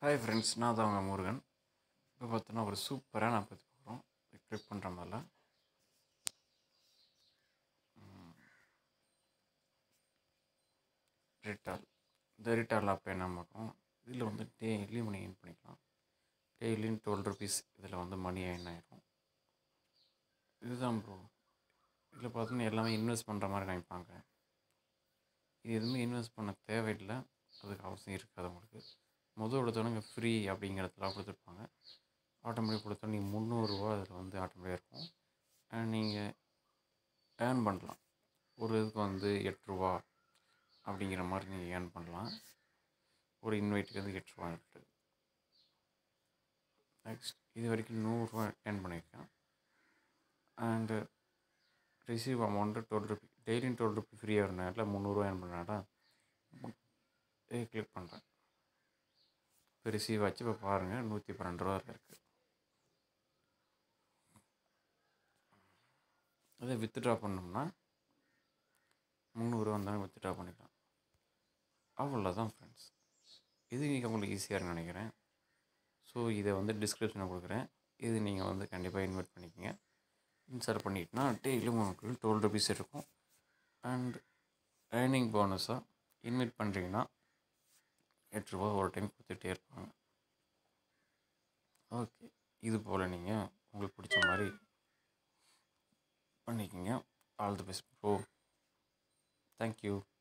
hi friends நான் தான் உங்கள் முருகன் இப்போ பார்த்தோன்னா ஒரு சூப்பராக நான் பற்றி பார்க்குறோம் கிளிக் பண்ணுற மாதிரில ரிட்டால் இந்த ரிட்டால் அப்போ என்ன பார்க்கும் இதில் வந்து டெய்லி மணி ஏர்ன் பண்ணிக்கலாம் டெய்லியும் டுவெல் ருபீஸ் இதில் வந்து மணி ஏர்ன் ஆயிரும் இதுதான் ப்ரோ இதில் பார்த்தோன்னா எல்லாமே இன்வெஸ்ட் பண்ணுற மாதிரி நினைப்பாங்க இது எதுவுமே இன்வெஸ்ட் பண்ண தேவையில்லை அதுக்கு அவசியம் இருக்காது உங்களுக்கு முதல் எடுத்தோடனே ஃப்ரீ அப்படிங்கிறதுலாம் கொடுத்துருப்பாங்க ஆட்டோமேட்டிக் கொடுத்தோன்னே நீங்கள் முந்நூறுரூவா அதில் வந்து ஆட்டோமேட்டிக்காக இருக்கும் அண்ட் நீங்கள் ஏர்ன் பண்ணலாம் ஒரு இதுக்கு வந்து எட்டு ரூபா அப்படிங்கிற மாதிரி நீங்கள் ஏர்ன் பண்ணலாம் ஒரு இன்வைட்டுக்கு வந்து எட்டு ரூபா இருக்கு நெக்ஸ்ட் இது வரைக்கும் நூறுரூவா ஏர்ன் பண்ணியிருக்கேன் and receive amount twelve rupee டெய்லியும் டுவெல் ருபி ஃப்ரீயாக இருந்தேன் முந்நூறுரூவா ஏர்ன் பண்ணாடா இது கிளிக் பண்ணுறேன் இப்போ ரிசீவ் ஆச்சு இப்போ பாருங்கள் நூற்றி பன்னெண்டு ரூபா இருக்குது அதை வித்ட்ரா பண்ணோம்னா முந்நூறுரூவா இருந்தாலும் வித்ட்ரா பண்ணிக்கலாம் அவ்வளோதான் ஃப்ரெண்ட்ஸ் இது நீங்கள் உங்களுக்கு ஈஸியாக இருக்குன்னு நினைக்கிறேன் ஸோ இதை வந்து டிஸ்கிரிப்ஷனில் கொடுக்குறேன் இது நீங்கள் வந்து கண்டிப்பாக இன்வைட் பண்ணிக்கோங்க இன்ஸ்டால் பண்ணிட்டுனா டெய்லியும் உங்களுக்கு டுவெல் ருபீஸ் இருக்கும் அண்ட் ஏர்னிங் போனஸாக இன்வைட் பண்ணுறீங்கன்னா எட்டு ரூபா ஒரு டைம் கொடுத்துட்டே இருப்பாங்க ஓகே இது போல் நீங்கள் உங்களுக்கு பிடிச்ச மாதிரி பண்ணிக்கோங்க all the best bro thank you